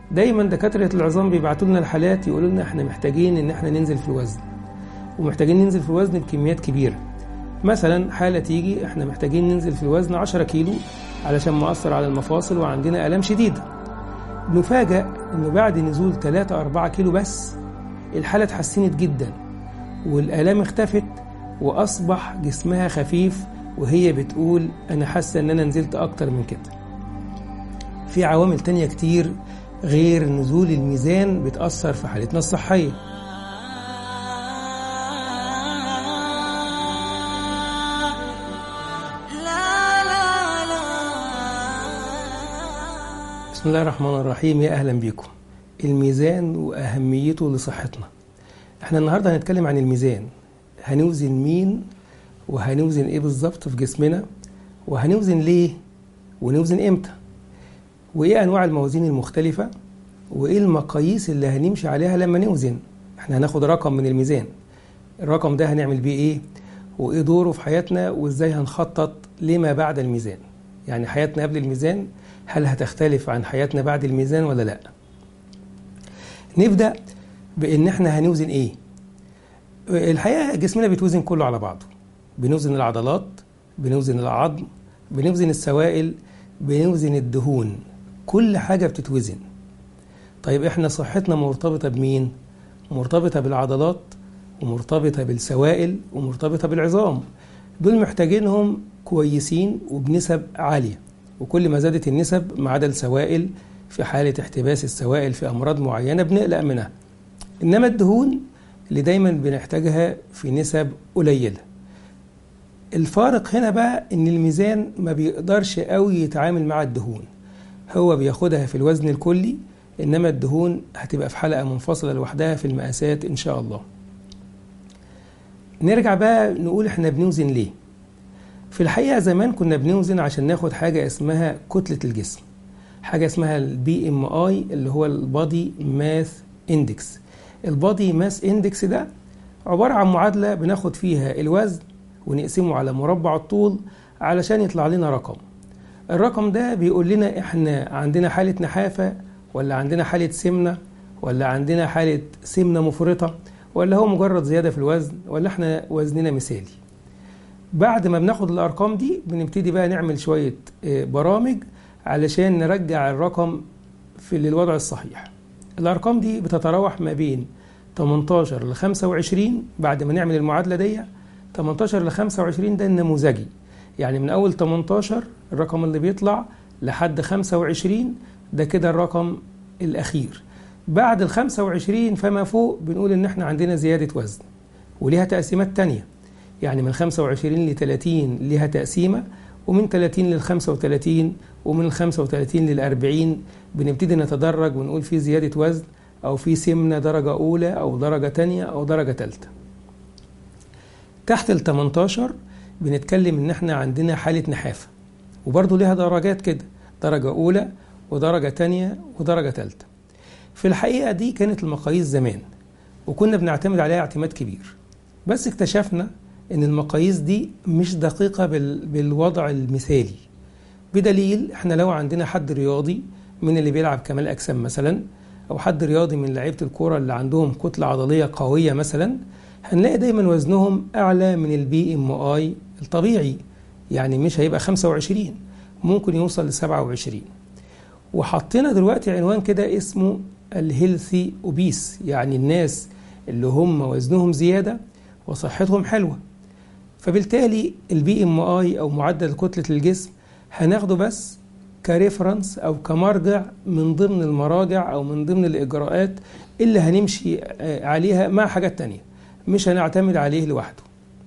دايما دكاتره العظام بيبعتوا لنا الحالات يقولوا لنا احنا محتاجين ان احنا ننزل في الوزن ومحتاجين ننزل في الوزن بكميات كبيره مثلا حاله تيجي احنا محتاجين ننزل في الوزن 10 كيلو علشان مؤثر على المفاصل وعندنا الام شديده نفاجأ انه بعد نزول 3 4 كيلو بس الحاله اتحسنت جدا والالام اختفت واصبح جسمها خفيف وهي بتقول انا حاسه ان انا نزلت اكتر من كده في عوامل تانية كتير غير نزول الميزان بتأثر في حالتنا الصحية بسم الله الرحمن الرحيم يا أهلا بكم الميزان وأهميته لصحتنا احنا النهاردة هنتكلم عن الميزان هنوزن مين وهنوزن ايه بالظبط في جسمنا وهنوزن ليه ونوزن امتى وايه انواع الموازين المختلفه وايه المقاييس اللي هنمشي عليها لما نوزن احنا هناخد رقم من الميزان الرقم ده هنعمل بيه ايه وايه دوره في حياتنا وازاي هنخطط لما بعد الميزان يعني حياتنا قبل الميزان هل هتختلف عن حياتنا بعد الميزان ولا لا نبدا بان احنا هنوزن ايه الحقيقه جسمنا بيتوزن كله على بعضه بنوزن العضلات بنوزن العظم بنوزن السوائل بنوزن الدهون كل حاجة بتتوزن طيب احنا صحتنا مرتبطة بمين؟ مرتبطة بالعضلات ومرتبطة بالسوائل ومرتبطة بالعظام دول محتاجينهم كويسين وبنسب عالية وكل ما زادت النسب ما عدا السوائل في حالة احتباس السوائل في أمراض معينة بنقلق منها إنما الدهون اللي دايما بنحتاجها في نسب قليلة الفارق هنا بقى إن الميزان ما بيقدرش قوي يتعامل مع الدهون هو بياخدها في الوزن الكلي إنما الدهون هتبقى في حلقة منفصلة لوحدها في المقاسات إن شاء الله نرجع بقى نقول إحنا بنوزن ليه في الحقيقة زمان كنا بنوزن عشان ناخد حاجة اسمها كتلة الجسم حاجة اسمها البي ام اي اللي هو البادي ماث اندكس البادي ماث اندكس ده عبارة عن معادلة بناخد فيها الوزن ونقسمه على مربع الطول علشان يطلع لنا رقم الرقم ده بيقول لنا احنا عندنا حالة نحافة ولا عندنا حالة سمنة ولا عندنا حالة سمنة مفرطة ولا هو مجرد زيادة في الوزن ولا احنا وزننا مثالي بعد ما بناخد الأرقام دي بنبتدي بقى نعمل شوية برامج علشان نرجع الرقم في للوضع الصحيح الأرقام دي بتتراوح ما بين 18 ل 25 بعد ما نعمل المعادلة دي 18 ل 25 ده النموذجي يعني من أول 18 الرقم اللي بيطلع لحد 25 ده كده الرقم الأخير بعد ال 25 فما فوق بنقول إن إحنا عندنا زيادة وزن وليها تقسيمات تانية يعني من 25 ل 30 ليها تقسيمة ومن 30 لل 35 ومن ال 35 لل 40 بنبتدي نتدرج ونقول في زيادة وزن أو في سمنة درجة أولى أو درجة تانية أو درجة تالتة تحت ال 18 بنتكلم إن إحنا عندنا حالة نحافة وبرضه ليها درجات كده درجة أولى ودرجة تانية ودرجة تالتة في الحقيقة دي كانت المقاييس زمان وكنا بنعتمد عليها اعتماد كبير بس اكتشفنا ان المقاييس دي مش دقيقة بالوضع المثالي بدليل احنا لو عندنا حد رياضي من اللي بيلعب كمال اجسام مثلا او حد رياضي من لعيبة الكورة اللي عندهم كتلة عضلية قوية مثلا هنلاقي دايما وزنهم اعلى من البي ام اي الطبيعي يعني مش هيبقى 25 ممكن يوصل ل 27 وحطينا دلوقتي عنوان كده اسمه الهيلثي اوبيس يعني الناس اللي هم وزنهم زياده وصحتهم حلوه فبالتالي البي ام اي او معدل كتله الجسم هناخده بس كريفرنس او كمرجع من ضمن المراجع او من ضمن الاجراءات اللي هنمشي عليها مع حاجات تانية مش هنعتمد عليه لوحده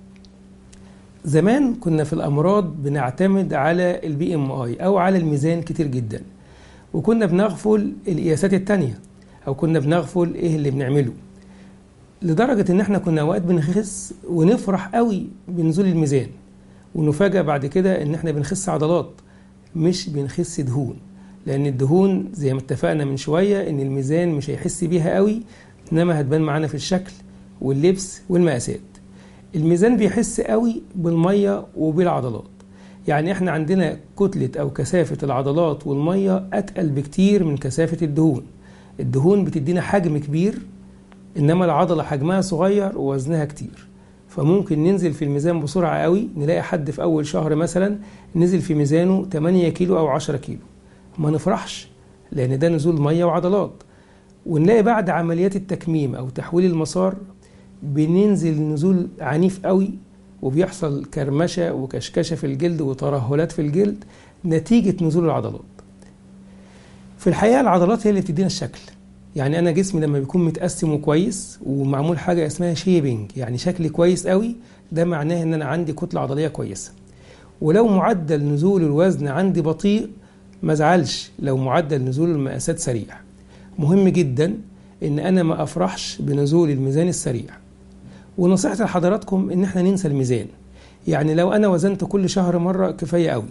زمان كنا في الامراض بنعتمد على البي ام اي او على الميزان كتير جدا وكنا بنغفل القياسات التانية او كنا بنغفل ايه اللي بنعمله لدرجة ان احنا كنا اوقات بنخس ونفرح قوي بنزول الميزان ونفاجأ بعد كده ان احنا بنخس عضلات مش بنخس دهون لان الدهون زي ما اتفقنا من شوية ان الميزان مش هيحس بيها قوي انما هتبان معانا في الشكل واللبس والمقاسات الميزان بيحس قوي بالمية وبالعضلات يعني احنا عندنا كتلة او كثافة العضلات والمية اتقل بكتير من كثافة الدهون الدهون بتدينا حجم كبير انما العضله حجمها صغير ووزنها كتير فممكن ننزل في الميزان بسرعه قوي نلاقي حد في اول شهر مثلا نزل في ميزانه 8 كيلو او 10 كيلو ما نفرحش لان ده نزول ميه وعضلات ونلاقي بعد عمليات التكميم او تحويل المسار بننزل نزول عنيف قوي وبيحصل كرمشه وكشكشه في الجلد وترهلات في الجلد نتيجه نزول العضلات في الحقيقه العضلات هي اللي بتدينا الشكل يعني انا جسمي لما بيكون متقسم وكويس ومعمول حاجه اسمها شيبنج يعني شكلي كويس قوي ده معناه ان انا عندي كتله عضليه كويسه ولو معدل نزول الوزن عندي بطيء ما ازعلش لو معدل نزول المقاسات سريع مهم جدا ان انا ما افرحش بنزول الميزان السريع ونصيحتي لحضراتكم ان احنا ننسى الميزان يعني لو انا وزنت كل شهر مره كفايه قوي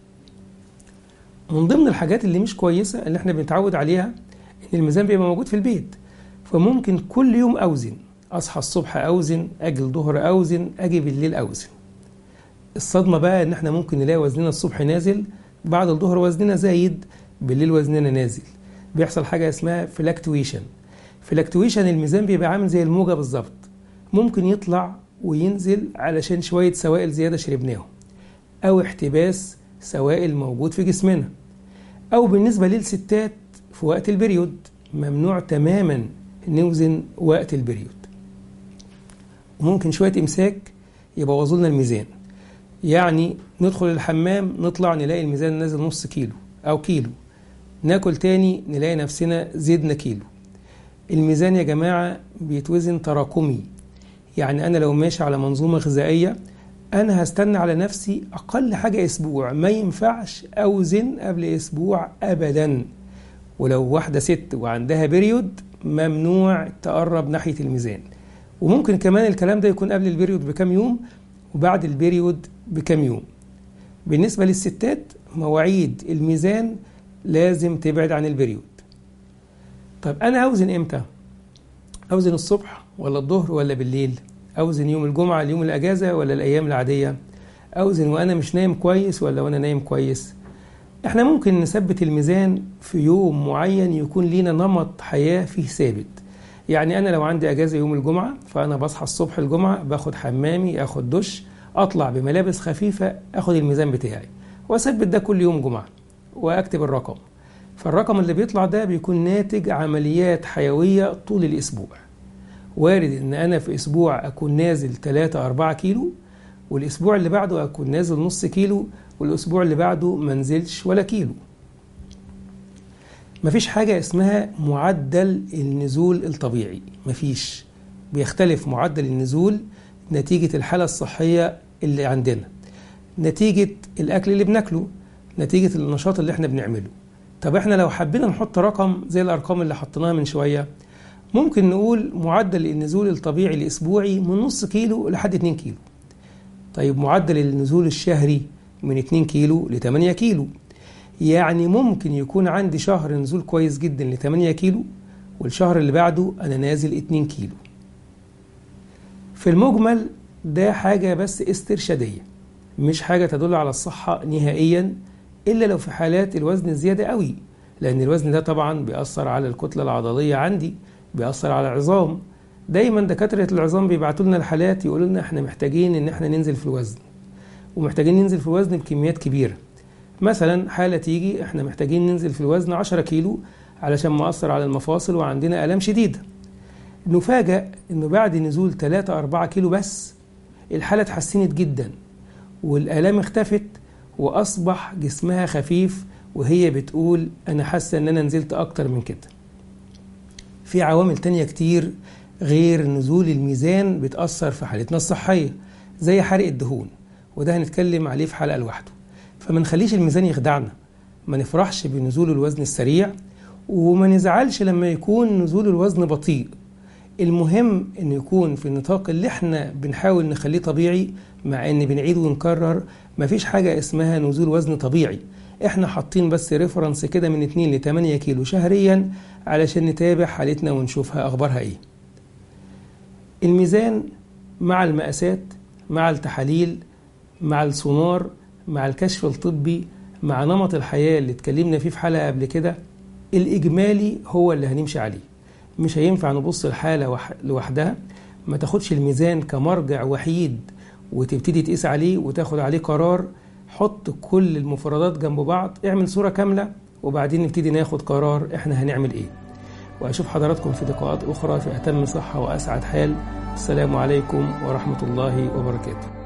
من ضمن الحاجات اللي مش كويسه اللي احنا بنتعود عليها ان الميزان بيبقى موجود في البيت فممكن كل يوم اوزن اصحى الصبح اوزن اجي الظهر اوزن اجي بالليل اوزن الصدمه بقى ان احنا ممكن نلاقي وزننا الصبح نازل بعد الظهر وزننا زايد بالليل وزننا نازل بيحصل حاجه اسمها فلاكتويشن فلاكتويشن الميزان بيبقى عامل زي الموجه بالظبط ممكن يطلع وينزل علشان شويه سوائل زياده شربناهم او احتباس سوائل موجود في جسمنا او بالنسبه للستات في وقت البريود ممنوع تماما نوزن وقت البريود وممكن شويه امساك يبوظوا لنا الميزان يعني ندخل الحمام نطلع نلاقي الميزان نازل نص كيلو او كيلو ناكل تاني نلاقي نفسنا زدنا كيلو الميزان يا جماعه بيتوزن تراكمي يعني انا لو ماشي على منظومه غذائيه انا هستنى على نفسي اقل حاجه اسبوع ما ينفعش اوزن قبل اسبوع ابدا ولو واحده ست وعندها بريود ممنوع تقرب ناحيه الميزان وممكن كمان الكلام ده يكون قبل البريود بكام يوم وبعد البريود بكام يوم بالنسبه للستات مواعيد الميزان لازم تبعد عن البريود طب انا اوزن امتى اوزن الصبح ولا الظهر ولا بالليل اوزن يوم الجمعه اليوم الاجازه ولا الايام العاديه اوزن وانا مش نايم كويس ولا وانا نايم كويس احنا ممكن نثبت الميزان في يوم معين يكون لينا نمط حياه فيه ثابت يعني انا لو عندي اجازه يوم الجمعه فانا بصحى الصبح الجمعه باخد حمامي اخد دش اطلع بملابس خفيفه اخد الميزان بتاعي واثبت ده كل يوم جمعه واكتب الرقم فالرقم اللي بيطلع ده بيكون ناتج عمليات حيويه طول الاسبوع وارد ان انا في اسبوع اكون نازل 3 4 كيلو والاسبوع اللي بعده اكون نازل نص كيلو والاسبوع اللي بعده ما نزلش ولا كيلو مفيش حاجة اسمها معدل النزول الطبيعي مفيش بيختلف معدل النزول نتيجة الحالة الصحية اللي عندنا نتيجة الأكل اللي بناكله نتيجة النشاط اللي احنا بنعمله طب احنا لو حبينا نحط رقم زي الأرقام اللي حطيناها من شوية ممكن نقول معدل النزول الطبيعي الأسبوعي من نص كيلو لحد 2 كيلو طيب معدل النزول الشهري من 2 كيلو ل 8 كيلو يعني ممكن يكون عندي شهر نزول كويس جدا ل 8 كيلو والشهر اللي بعده انا نازل 2 كيلو في المجمل ده حاجة بس استرشادية مش حاجة تدل على الصحة نهائيا إلا لو في حالات الوزن زيادة قوي لأن الوزن ده طبعا بيأثر على الكتلة العضلية عندي بيأثر على العظام دايما دكاترة العظام بيبعتوا لنا الحالات يقولوا لنا احنا محتاجين ان احنا ننزل في الوزن ومحتاجين ننزل في الوزن بكميات كبيرة مثلا حالة تيجي احنا محتاجين ننزل في الوزن 10 كيلو علشان مؤثر على المفاصل وعندنا آلام شديدة نفاجأ انه بعد نزول 3 4 كيلو بس الحالة اتحسنت جدا والآلام اختفت وأصبح جسمها خفيف وهي بتقول أنا حاسة إن أنا نزلت أكتر من كده في عوامل تانية كتير غير نزول الميزان بتأثر في حالتنا الصحية زي حرق الدهون وده هنتكلم عليه في حلقة لوحده فما نخليش الميزان يخدعنا ما نفرحش بنزول الوزن السريع وما نزعلش لما يكون نزول الوزن بطيء المهم انه يكون في النطاق اللي احنا بنحاول نخليه طبيعي مع ان بنعيد ونكرر مفيش حاجة اسمها نزول وزن طبيعي احنا حاطين بس ريفرنس كده من 2 ل 8 كيلو شهريا علشان نتابع حالتنا ونشوفها اخبارها ايه الميزان مع المقاسات مع التحاليل مع السونار مع الكشف الطبي مع نمط الحياة اللي اتكلمنا فيه في حلقة قبل كده الإجمالي هو اللي هنمشي عليه مش هينفع نبص الحالة لوحدها ما تاخدش الميزان كمرجع وحيد وتبتدي تقيس عليه وتاخد عليه قرار حط كل المفردات جنب بعض اعمل صورة كاملة وبعدين نبتدي ناخد قرار احنا هنعمل ايه واشوف حضراتكم في لقاءات اخرى في اتم صحة واسعد حال السلام عليكم ورحمة الله وبركاته